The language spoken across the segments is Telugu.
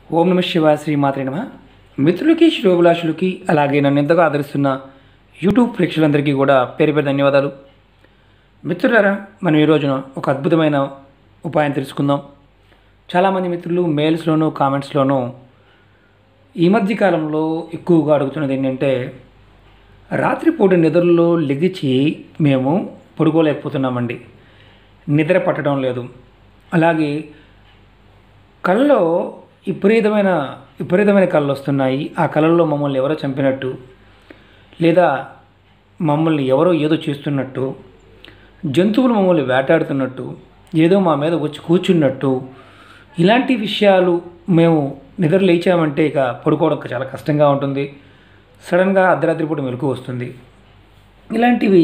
ఓం నమ శివాయ శ్రీమాత్రే నమ మిత్రులకి శ్రోభిలాషులకి అలాగే నన్ను ఎంతగా ఆదరిస్తున్న యూట్యూబ్ ప్రేక్షకులందరికీ కూడా పేరు పేరు ధన్యవాదాలు మిత్రులారా మనం ఈ రోజున ఒక అద్భుతమైన ఉపాయం తెలుసుకుందాం చాలామంది మిత్రులు మెయిల్స్లోనూ కామెంట్స్లోనూ ఈ మధ్య కాలంలో ఎక్కువగా అడుగుతున్నది ఏంటంటే రాత్రిపూట నిద్రలో లెగిచి మేము పడుకోలేకపోతున్నామండి నిద్ర పట్టడం లేదు అలాగే కళ్ళలో విపరీతమైన విపరీతమైన కళ్ళు వస్తున్నాయి ఆ కళల్లో మమ్మల్ని ఎవరో చంపినట్టు లేదా మమ్మల్ని ఎవరో ఏదో చేస్తున్నట్టు జంతువులు మమ్మల్ని వేటాడుతున్నట్టు ఏదో మా మీద వచ్చి కూర్చున్నట్టు ఇలాంటి విషయాలు మేము నిద్ర లేచామంటే ఇక పడుకోవడం చాలా కష్టంగా ఉంటుంది సడన్గా అర్ధరాత్రి పూట మెలకు వస్తుంది ఇలాంటివి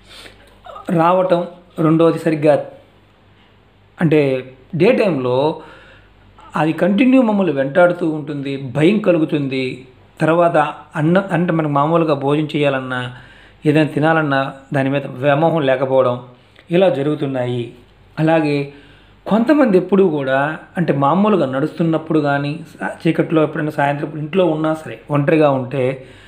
రావటం రెండవది సరిగ్గా అంటే డే టైంలో అది కంటిన్యూ మమ్మల్ని వెంటాడుతూ ఉంటుంది భయం కలుగుతుంది తర్వాత అన్నం అంటే మనకు మామూలుగా భోజనం చేయాలన్నా ఏదైనా తినాలన్నా దాని మీద వ్యామోహం లేకపోవడం ఇలా జరుగుతున్నాయి అలాగే కొంతమంది ఎప్పుడు కూడా అంటే మామూలుగా నడుస్తున్నప్పుడు కానీ సా- చీకట్లో ఎప్పుడైనా సాయంత్రం ఇంట్లో ఉన్నా సరే ఒంటరిగా ఉంటే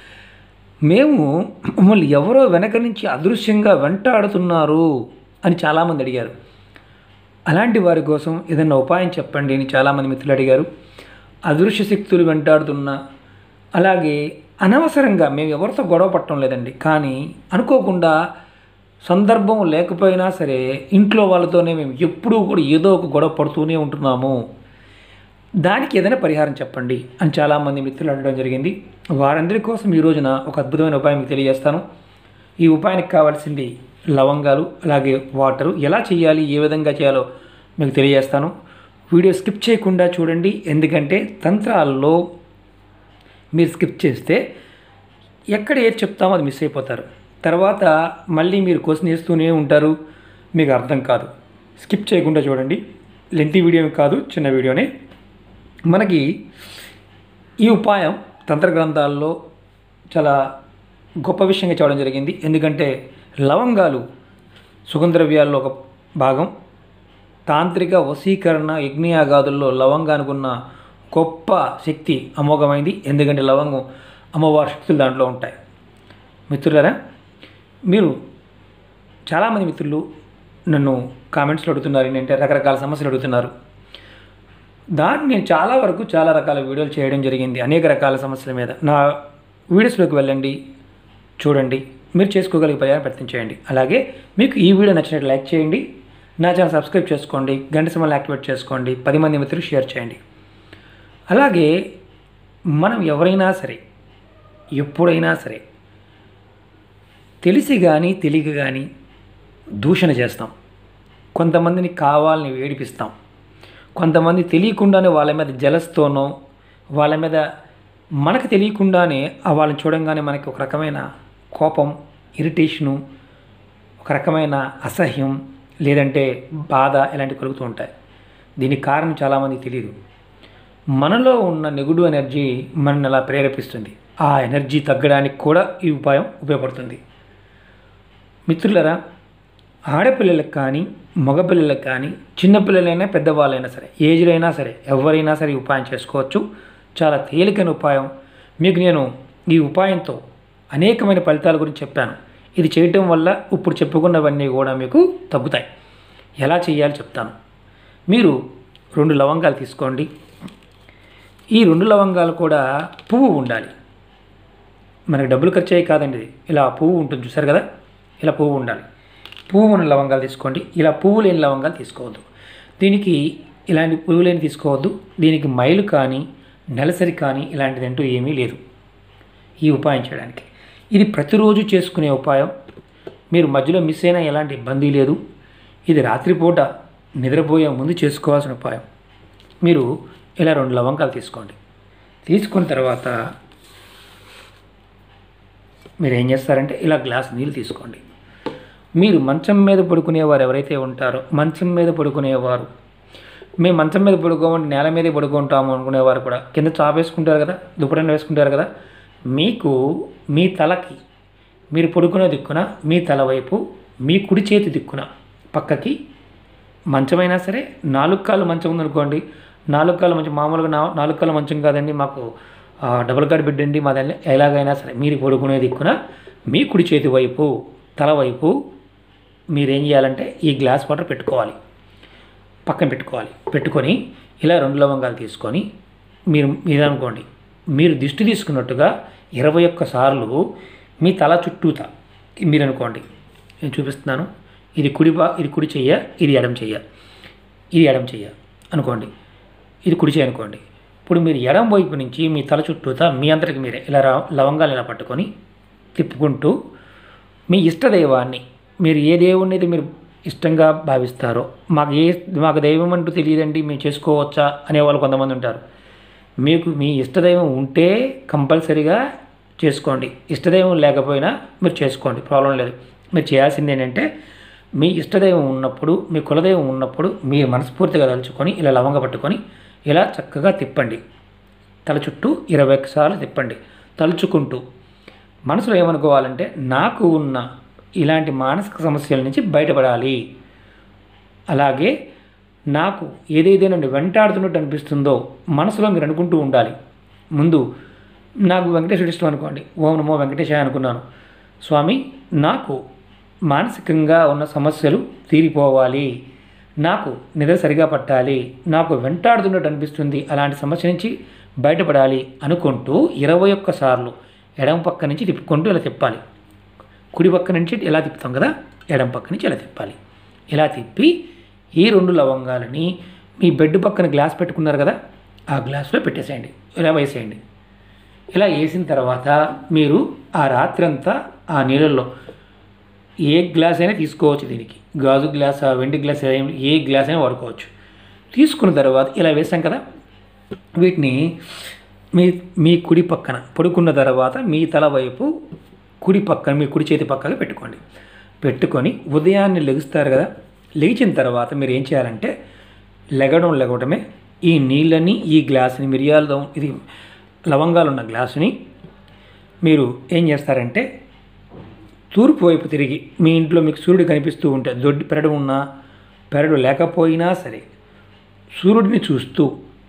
మేము మమ్మల్ని ఎవరో వెనక నుంచి అదృశ్యంగా వెంటాడుతున్నారు అని చాలామంది అడిగారు అలాంటి వారి కోసం ఏదైనా ఉపాయం చెప్పండి అని చాలామంది మిత్రులు అడిగారు అదృశ్య శక్తులు వెంటాడుతున్నా అలాగే అనవసరంగా మేము ఎవరితో గొడవ పట్టడం లేదండి కానీ అనుకోకుండా సందర్భం లేకపోయినా సరే ఇంట్లో వాళ్ళతోనే మేము ఎప్పుడూ కూడా ఏదో ఒక గొడవ పడుతూనే ఉంటున్నాము దానికి ఏదైనా పరిహారం చెప్పండి అని చాలామంది మిత్రులు అడగడం జరిగింది వారందరి కోసం ఈ రోజున ఒక అద్భుతమైన ఉపాయం మీకు తెలియజేస్తాను ఈ ఉపాయానికి కావాల్సింది లవంగాలు అలాగే వాటరు ఎలా చేయాలి ఏ విధంగా చేయాలో మీకు తెలియజేస్తాను వీడియో స్కిప్ చేయకుండా చూడండి ఎందుకంటే తంత్రాల్లో మీరు స్కిప్ చేస్తే ఎక్కడ ఏది చెప్తామో అది మిస్ అయిపోతారు తర్వాత మళ్ళీ మీరు క్వశ్చన్ వేస్తూనే ఉంటారు మీకు అర్థం కాదు స్కిప్ చేయకుండా చూడండి లెంతీ వీడియో కాదు చిన్న వీడియోనే మనకి ఈ ఉపాయం తంత్ర గ్రంథాల్లో చాలా గొప్ప విషయంగా చెప్పడం జరిగింది ఎందుకంటే లవంగాలు సుగంధద్రవ్యాల్లో ఒక భాగం తాంత్రిక వశీకరణ యజ్ఞయాగాదుల్లో లవంగానికి ఉన్న గొప్ప శక్తి అమోఘమైంది ఎందుకంటే లవంగం అమ్మవారి శక్తులు దాంట్లో ఉంటాయి మిత్రులారా మీరు చాలామంది మిత్రులు నన్ను కామెంట్స్లో అడుగుతున్నారు ఏంటంటే రకరకాల సమస్యలు అడుగుతున్నారు దాన్ని నేను చాలా వరకు చాలా రకాల వీడియోలు చేయడం జరిగింది అనేక రకాల సమస్యల మీద నా వీడియోస్లోకి వెళ్ళండి చూడండి మీరు చేసుకోగలిగే పరిహారం ప్రయత్నం చేయండి అలాగే మీకు ఈ వీడియో నచ్చినట్టు లైక్ చేయండి నా ఛానల్ సబ్స్క్రైబ్ చేసుకోండి గంట సమయాన్ని యాక్టివేట్ చేసుకోండి పది మంది మిత్రులు షేర్ చేయండి అలాగే మనం ఎవరైనా సరే ఎప్పుడైనా సరే తెలిసి కానీ తెలియక కానీ దూషణ చేస్తాం కొంతమందిని కావాలని వేడిపిస్తాం కొంతమంది తెలియకుండానే వాళ్ళ మీద జలస్తోనో వాళ్ళ మీద మనకు తెలియకుండానే ఆ వాళ్ళని చూడంగానే మనకి ఒక రకమైన కోపం ఇరిటేషను ఒక రకమైన అసహ్యం లేదంటే బాధ ఇలాంటివి కలుగుతూ ఉంటాయి దీనికి కారణం చాలామందికి తెలియదు మనలో ఉన్న నెగిటివ్ ఎనర్జీ మనల్ని అలా ప్రేరేపిస్తుంది ఆ ఎనర్జీ తగ్గడానికి కూడా ఈ ఉపాయం ఉపయోగపడుతుంది మిత్రులరా ఆడపిల్లలకు కానీ మగపిల్లలకు కానీ చిన్నపిల్లలైనా పెద్దవాళ్ళైనా సరే ఏజ్లో అయినా సరే ఎవరైనా సరే ఈ ఉపాయం చేసుకోవచ్చు చాలా తేలికైన ఉపాయం మీకు నేను ఈ ఉపాయంతో అనేకమైన ఫలితాల గురించి చెప్పాను ఇది చేయటం వల్ల ఇప్పుడు చెప్పుకున్నవన్నీ కూడా మీకు తగ్గుతాయి ఎలా చేయాలో చెప్తాను మీరు రెండు లవంగాలు తీసుకోండి ఈ రెండు లవంగాలు కూడా పువ్వు ఉండాలి మనకి డబ్బులు ఖర్చు అయ్యి కాదండి ఇది ఇలా పువ్వు ఉంటుంది చూసారు కదా ఇలా పువ్వు ఉండాలి పువ్వు ఉన్న లవంగాలు తీసుకోండి ఇలా పువ్వు లేని లవంగాలు తీసుకోవద్దు దీనికి ఇలాంటి పువ్వు లేని తీసుకోవద్దు దీనికి మైలు కానీ నెలసరి కానీ ఇలాంటిది అంటూ ఏమీ లేదు ఈ ఉపాయం చేయడానికి ఇది ప్రతిరోజు చేసుకునే ఉపాయం మీరు మధ్యలో మిస్ అయినా ఎలాంటి ఇబ్బంది లేదు ఇది రాత్రిపూట నిద్రపోయే ముందు చేసుకోవాల్సిన ఉపాయం మీరు ఇలా రెండు లవంగాలు తీసుకోండి తీసుకున్న తర్వాత మీరు ఏం చేస్తారంటే ఇలా గ్లాస్ నీళ్ళు తీసుకోండి మీరు మంచం మీద పడుకునేవారు ఎవరైతే ఉంటారో మంచం మీద పడుకునేవారు మేము మంచం మీద పడుకోమంటే నేల మీదే పడుకుంటాము అనుకునేవారు కూడా కింద చాపేసుకుంటారు కదా దుప్పటం వేసుకుంటారు కదా మీకు మీ తలకి మీరు పడుకునే దిక్కున మీ తల వైపు మీ కుడి చేతి దిక్కున పక్కకి మంచమైనా సరే నాలుగు కాళ్ళు మంచం ఉందనుకోండి నాలుగు కాళ్ళ మంచం మామూలుగా నా నాలుగు కాళ్ళ మంచం కాదండి మాకు ఆ, డబుల్ కార్డ్ బెడ్ అండి మాది ఎలాగైనా సరే మీరు పడుకునే దిక్కున మీ కుడి చేతి వైపు తల వైపు మీరేం చేయాలంటే ఈ గ్లాస్ వాటర్ పెట్టుకోవాలి పక్కన పెట్టుకోవాలి పెట్టుకొని ఇలా రెండు లవంగాలు తీసుకొని మీరు మీరు అనుకోండి మీరు దిష్టి తీసుకున్నట్టుగా ఇరవై ఒక్క సార్లు మీ తల చుట్టూత మీరు అనుకోండి నేను చూపిస్తున్నాను ఇది కుడి బా ఇది కుడి చెయ్య ఇది ఎడం చెయ్య ఇది ఎడం చెయ్య అనుకోండి ఇది కుడి చెయ్య అనుకోండి ఇప్పుడు మీరు ఎడం వైపు నుంచి మీ తల చుట్టూత మీ అంతటికి మీరే ఇలా రా- లవంగాలు ఇలా పట్టుకొని తిప్పుకుంటూ మీ ఇష్టదైవాన్ని మీరు ఏ దేవుణ్ణి అయితే మీరు ఇష్టంగా భావిస్తారో మాకు ఏ మాకు దైవం అంటూ తెలియదండి మేము చేసుకోవచ్చా అనేవాళ్ళు కొంతమంది ఉంటారు మీకు మీ ఇష్టదైవం ఉంటే కంపల్సరీగా చేసుకోండి ఇష్టదైవం లేకపోయినా మీరు చేసుకోండి ప్రాబ్లం లేదు మీరు చేయాల్సింది ఏంటంటే మీ ఇష్టదైవం ఉన్నప్పుడు మీ కులదైవం ఉన్నప్పుడు మీరు మనస్ఫూర్తిగా తలుచుకొని ఇలా లవంగ పట్టుకొని ఇలా చక్కగా తిప్పండి తల చుట్టూ ఇరవై సార్లు తిప్పండి తలుచుకుంటూ మనసులో ఏమనుకోవాలంటే నాకు ఉన్న ఇలాంటి మానసిక సమస్యల నుంచి బయటపడాలి అలాగే నాకు ఏదైతే నన్ను వెంటాడుతున్నట్టు అనిపిస్తుందో మనసులో మీరు అనుకుంటూ ఉండాలి ముందు నాకు వెంకటేశ్వర ఇష్టం అనుకోండి ఓం నమో వెంకటేశాయ అనుకున్నాను స్వామి నాకు మానసికంగా ఉన్న సమస్యలు తీరిపోవాలి నాకు నిద్ర సరిగా పట్టాలి నాకు వెంటాడుతున్నట్టు అనిపిస్తుంది అలాంటి సమస్య నుంచి బయటపడాలి అనుకుంటూ ఇరవై ఒక్క సార్లు ఎడమ పక్క నుంచి తిప్పుకుంటూ ఇలా తిప్పాలి కుడి పక్క నుంచి ఇలా తిప్పుతాం కదా ఎడం పక్క నుంచి ఇలా తిప్పాలి ఇలా తిప్పి ఈ రెండు లవంగాలని మీ బెడ్ పక్కన గ్లాస్ పెట్టుకున్నారు కదా ఆ గ్లాస్లో పెట్టేసేయండి ఇలా వేసేయండి ఇలా వేసిన తర్వాత మీరు ఆ రాత్రంతా ఆ నీళ్ళల్లో ఏ గ్లాస్ అయినా తీసుకోవచ్చు దీనికి గాజు గ్లాస్ వెండి గ్లాస్ ఏం- ఏ గ్లాస్ అయినా వాడుకోవచ్చు తీసుకున్న తర్వాత ఇలా వేసాం కదా వీటిని మీ మీ కుడి పక్కన పడుకున్న తర్వాత మీ తల వైపు కుడి పక్కన మీ కుడి చేతి పక్కన పెట్టుకోండి పెట్టుకొని ఉదయాన్నే లెగుస్తారు కదా లేచిన తర్వాత మీరు ఏం చేయాలంటే లెగడం లెగవటమే ఈ నీళ్ళని ఈ గ్లాసుని మిరియాలతో ఇది లవంగాలు ఉన్న గ్లాసుని మీరు ఏం చేస్తారంటే తూర్పు వైపు తిరిగి మీ ఇంట్లో మీకు సూర్యుడు కనిపిస్తూ ఉంటే దొడ్డి పెరడు ఉన్నా పెరడు లేకపోయినా సరే సూర్యుడిని చూస్తూ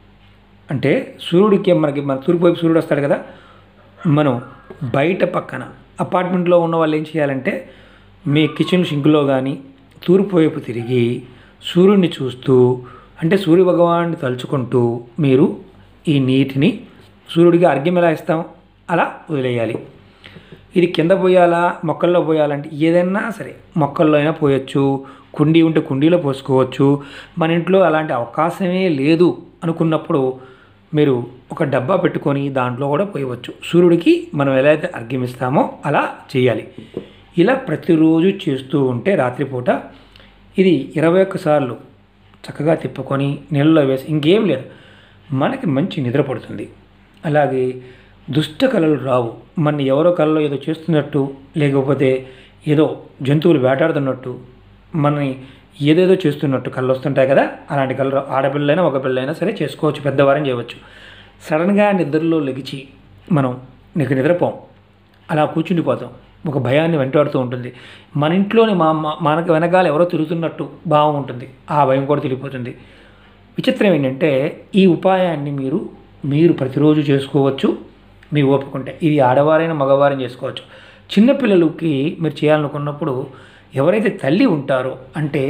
అంటే సూర్యుడికి మనకి మన తూర్పు వైపు సూర్యుడు వస్తాడు కదా మనం బయట పక్కన అపార్ట్మెంట్లో ఉన్న వాళ్ళు ఏం చేయాలంటే మీ కిచెన్ షింక్లో కానీ తూర్పు వైపు తిరిగి సూర్యుడిని చూస్తూ అంటే సూర్య భగవాన్ని తలుచుకుంటూ మీరు ఈ నీటిని సూర్యుడికి అర్ఘ్యం ఎలా ఇస్తాం అలా వదిలేయాలి ఇది కింద పోయాలా మొక్కల్లో పోయాలంటే ఏదైనా సరే మొక్కల్లో అయినా పోయొచ్చు కుండీ ఉంటే కుండీలో పోసుకోవచ్చు మన ఇంట్లో అలాంటి అవకాశమే లేదు అనుకున్నప్పుడు మీరు ఒక డబ్బా పెట్టుకొని దాంట్లో కూడా పోయవచ్చు సూర్యుడికి మనం ఎలా అయితే అర్ఘ్యం ఇస్తామో అలా చేయాలి ఇలా ప్రతిరోజు చేస్తూ ఉంటే రాత్రిపూట ఇది ఇరవై ఒక్క సార్లు చక్కగా తిప్పుకొని నీళ్ళలో వేసి ఇంకేం లేదు మనకి మంచి నిద్ర పడుతుంది అలాగే దుష్ట కళలు రావు మన ఎవరో కళలో ఏదో చేస్తున్నట్టు లేకపోతే ఏదో జంతువులు వేటాడుతున్నట్టు మనని ఏదేదో చేస్తున్నట్టు కళ్ళు వస్తుంటాయి కదా అలాంటి కళ్ళు ఆడపిల్లైనా ఒక పిల్లైనా సరే చేసుకోవచ్చు పెద్దవారని చేయవచ్చు సడన్గా నిద్రలో లెగిచి మనం నీకు నిద్రపోం అలా కూర్చుండిపోతాం ఒక భయాన్ని వెంటాడుతూ ఉంటుంది మన ఇంట్లోని మా మా- మనకు వెనకాల ఎవరో తిరుగుతున్నట్టు భావం ఉంటుంది ఆ భయం కూడా తిరిగిపోతుంది విచిత్రం ఏంటంటే ఈ ఉపాయాన్ని మీరు మీరు ప్రతిరోజు చేసుకోవచ్చు మీ ఓపుకుంటే ఇది ఆడవారైనా మగవారైనా చేసుకోవచ్చు చిన్నపిల్లలకి మీరు చేయాలనుకున్నప్పుడు ఎవరైతే తల్లి ఉంటారో అంటే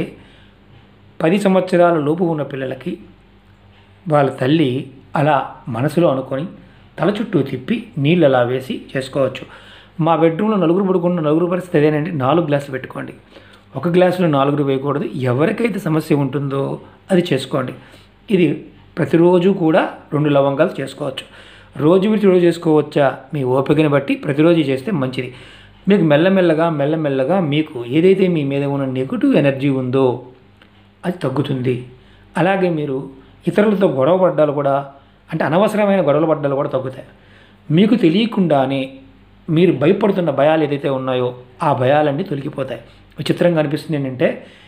పది సంవత్సరాల లోపు ఉన్న పిల్లలకి వాళ్ళ తల్లి అలా మనసులో అనుకొని తల చుట్టూ తిప్పి నీళ్ళు అలా వేసి చేసుకోవచ్చు మా బెడ్రూమ్లో నలుగురు పడుకున్న నలుగురు పరిస్థితి అదేనండి నాలుగు గ్లాసులు పెట్టుకోండి ఒక గ్లాసులో నాలుగురు వేయకూడదు ఎవరికైతే సమస్య ఉంటుందో అది చేసుకోండి ఇది ప్రతిరోజు కూడా రెండు లవంగాలు చేసుకోవచ్చు రోజు విడిచి రోజు చేసుకోవచ్చా మీ ఓపికని బట్టి ప్రతిరోజు చేస్తే మంచిది మీకు మెల్లమెల్లగా మెల్లమెల్లగా మీకు ఏదైతే మీ మీద ఉన్న నెగిటివ్ ఎనర్జీ ఉందో అది తగ్గుతుంది అలాగే మీరు ఇతరులతో గొడవ పడ్డాలు కూడా అంటే అనవసరమైన గొడవలు పడ్డాలు కూడా తగ్గుతాయి మీకు తెలియకుండానే మీరు భయపడుతున్న భయాలు ఏదైతే ఉన్నాయో ఆ భయాలన్నీ తొలగిపోతాయి విచిత్రంగా అనిపిస్తుంది ఏంటంటే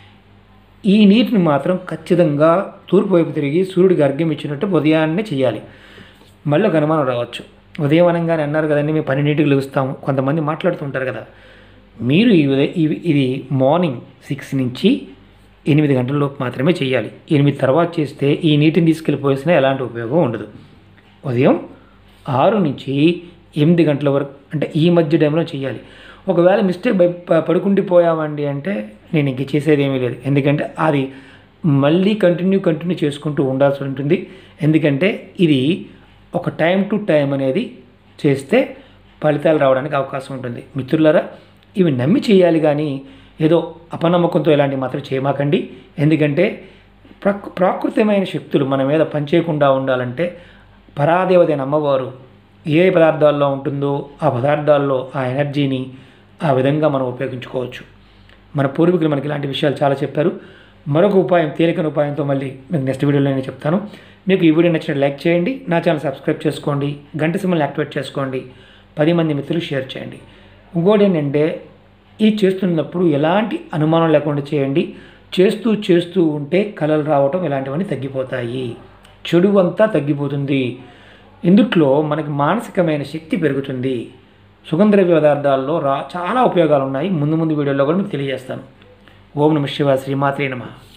ఈ నీటిని మాత్రం ఖచ్చితంగా తూర్పు వైపు తిరిగి సూర్యుడికి అర్ఘ్యం ఇచ్చినట్టు ఉదయాన్నే చేయాలి మళ్ళీ ఒక అనుమానం రావచ్చు ఉదయం అనగానే అన్నారు కదండి మేము పన్నెండింటికి లేస్తాము కొంతమంది మాట్లాడుతుంటారు కదా మీరు ఈ ఉదయం ఇవి- ఇది మార్నింగ్ సిక్స్ నుంచి ఎనిమిది గంటలలోపు మాత్రమే చేయాలి ఎనిమిది తర్వాత చేస్తే ఈ నీటిని తీసుకెళ్ళిపోయేసిన ఎలాంటి ఉపయోగం ఉండదు ఉదయం ఆరు నుంచి ఎనిమిది గంటల వరకు అంటే ఈ మధ్య టైంలో చేయాలి ఒకవేళ మిస్టేక్ బై ప- పడుకుండిపోయామండి అంటే నేను ఇంక చేసేది ఏమీ లేదు ఎందుకంటే అది మళ్ళీ కంటిన్యూ కంటిన్యూ చేసుకుంటూ ఉండాల్సి ఉంటుంది ఎందుకంటే ఇది ఒక టైం టు టైం అనేది చేస్తే ఫలితాలు రావడానికి అవకాశం ఉంటుంది మిత్రులారా ఇవి నమ్మి చేయాలి కానీ ఏదో అపనమ్మకంతో ఇలాంటివి మాత్రం చేయమాకండి ఎందుకంటే ప్రక్ ప్రాకృతమైన శక్తులు మన మీద పనిచేయకుండా ఉండాలంటే పరాదేవతైన అమ్మవారు ఏ పదార్థాల్లో ఉంటుందో ఆ పదార్థాల్లో ఆ ఎనర్జీని ఆ విధంగా మనం ఉపయోగించుకోవచ్చు మన పూర్వీకులు మనకి ఇలాంటి విషయాలు చాలా చెప్పారు మరొక ఉపాయం తేలికైన ఉపాయంతో మళ్ళీ మీకు నెక్స్ట్ వీడియోలో నేను చెప్తాను మీకు ఈ వీడియో నచ్చినట్టు లైక్ చేయండి నా ఛానల్ సబ్స్క్రైబ్ చేసుకోండి గంట సింబల్ని యాక్టివేట్ చేసుకోండి పది మంది మిత్రులు షేర్ చేయండి ఇంకోటి ఏంటంటే ఈ చేస్తున్నప్పుడు ఎలాంటి అనుమానం లేకుండా చేయండి చేస్తూ చేస్తూ ఉంటే కళలు రావటం ఇలాంటివన్నీ తగ్గిపోతాయి చెడు అంతా తగ్గిపోతుంది ఇందుట్లో మనకి మానసికమైన శక్తి పెరుగుతుంది సుగంధద్రవ్య పదార్థాల్లో రా చాలా ఉపయోగాలు ఉన్నాయి ముందు ముందు వీడియోలో కూడా మీకు తెలియజేస్తాను ఓం నమ శివ శ్రీమాత్రే నమ